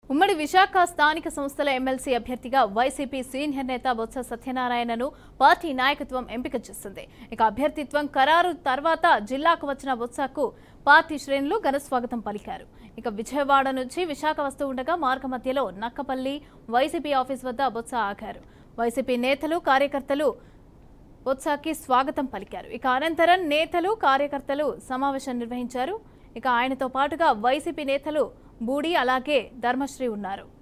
ఉమ్మడి విశాఖ స్థానిక సంస్థల ఎమ్మెల్సీ అభ్యర్థిగా వైసీపీ సీనియర్ నేత బొత్స సత్యనారాయణను పార్టీ నాయకత్వం ఎంపిక చేసింది ఇక అభ్యర్థిత్వం ఖరారు తర్వాత జిల్లాకు వచ్చిన బొత్సకు పార్టీ శ్రేణులు ఘన స్వాగతం పలికారు ఇక విజయవాడ నుంచి విశాఖ వస్తూ ఉండగా మార్గ మధ్యలో నక్కపల్లి వైసీపీ ఆఫీస్ వద్ద బొత్స ఆగారు వైసీపీ నేతలు కార్యకర్తలు బొత్సాకి స్వాగతం పలికారు ఇక అనంతరం నేతలు కార్యకర్తలు సమావేశం నిర్వహించారు ఇక ఆయనతో పాటుగా వైసీపీ నేతలు బూడి అలాగే ధర్మశ్రీ ఉన్నారు